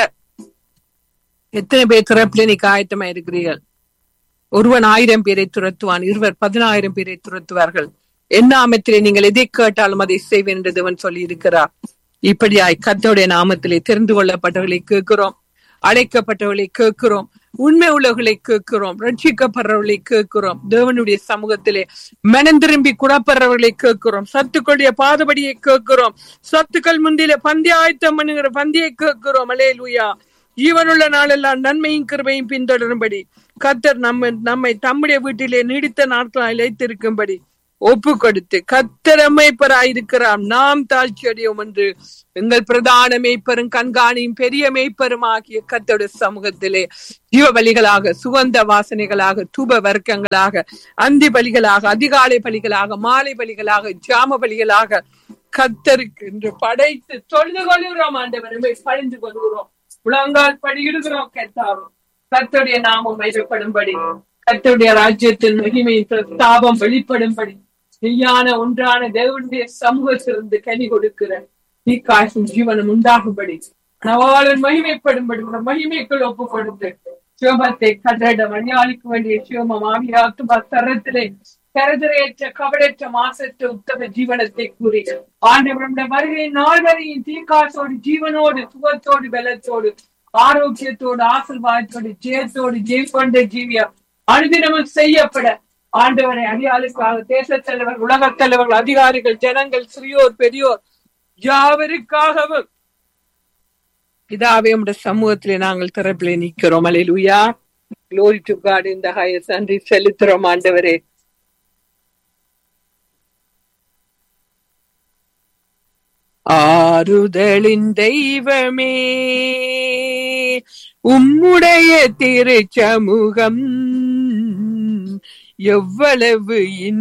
[SPEAKER 6] எத்தனை பேர் திறப்பில் நீ ஆயத்தமா இருக்கிறீர்கள் ஒருவன் ஆயிரம் பேரை துரத்துவான் இருவர் பதினாயிரம் பேரை துரத்துவார்கள் என் நாமத்திலே நீங்கள் எதை கேட்டாலும் அதை செய்வேன் என்று தேவன் சொல்லி இருக்கிறார் இப்படியாய் கர்த்தருடைய நாமத்திலே தெரிந்து கொள்ளப்பட்டவர்களை கேட்கிறோம் அழைக்கப்பட்டவர்களை கேட்கிறோம் உண்மை உள்ளவர்களை கேட்கிறோம் ரட்சிக்கப்படுறவர்களை கேட்கிறோம் தேவனுடைய சமூகத்திலே மனம் திரும்பி குடப்படுறவர்களை கேட்கிறோம் சத்துக்களுடைய பாதபடியை கேட்கிறோம் சத்துக்கள் முந்தில பந்திய ஆயத்தம் பண்ணுகிற பந்தியை கேட்கிறோம் அலேலுயா ஜீவனுள்ள நாளெல்லாம் நன்மையும் கிருபையும் பின்தொடரும்படி கத்தர் நம்ம நம்மை தம்முடைய வீட்டிலே நீடித்த நாட்களாய் இழைத்திருக்கும்படி ஒப்பு கொடுத்து கத்தர மேய்ப்பராயிருக்கிறார் நாம் தாழ்ச்சி அடையோம் என்று எங்கள் பிரதான மேய்ப்பரும் கண்காணியும் பெரிய மேய்ப்பரும் ஆகிய கத்தோட சமூகத்திலே ஜீவ பலிகளாக சுகந்த வாசனைகளாக தூப வர்க்கங்களாக அந்தி பலிகளாக அதிகாலை பலிகளாக மாலை பலிகளாக ஜாம பலிகளாக கத்தருக்கு என்று படைத்து தொழுது கொள்கிறோம் ஆண்டவருமை பழிந்து கொள்கிறோம் உலங்கால் படியிடுகிறோம் கத்தாரும் கத்தருடைய நாமம் வைக்கப்படும்படி கத்தருடைய ராஜ்யத்தின் மகிமை பிரஸ்தாபம் வெளிப்படும்படி மெய்யான ஒன்றான தேவனுடைய சமூகத்திலிருந்து கனி கொடுக்கிற நீ காசும் ஜீவனம் உண்டாகும்படி நவாளன் மகிமைப்படும்படி உன் மகிமைக்குள் ஒப்பு கொடுத்து சிவமத்தை கதட மணியாளிக்கு வேண்டிய சிவமம் ஆவியாத்துமா தரத்திலே கருதரையற்ற கவடற்ற மாசற்ற உத்தம ஜீவனத்தை கூறி ஆண்டவருடைய வருகை நாள் வரையும் தீக்காசோடு ஜீவனோடு சுகத்தோடு பலத்தோடு ஆரோக்கியத்தோடு ஆசிர்வாதத்தோடு ஜெயத்தோடு ஜெயிப்பொண்ட ஜீவியம் அனுதினமும் செய்யப்பட ஆண்டவரை அடியாளுக்காக தேசத் தலைவர் உலகத் தலைவர்கள் அதிகாரிகள் ஜனங்கள் சிறியோர் பெரியோர் யாவருக்காகவும் பிதாவே உடைய சமூகத்திலே நாங்கள் திறப்பிலே நிக்கிறோம் அலையிலுயா க்ளோரி டு காட் இந்த ஹையர் நன்றி செலுத்துறோம் ஆண்டவரே ஆறுதலின் தெய்வமே உம்முடைய திருச்சமூகம் எவ்வளவு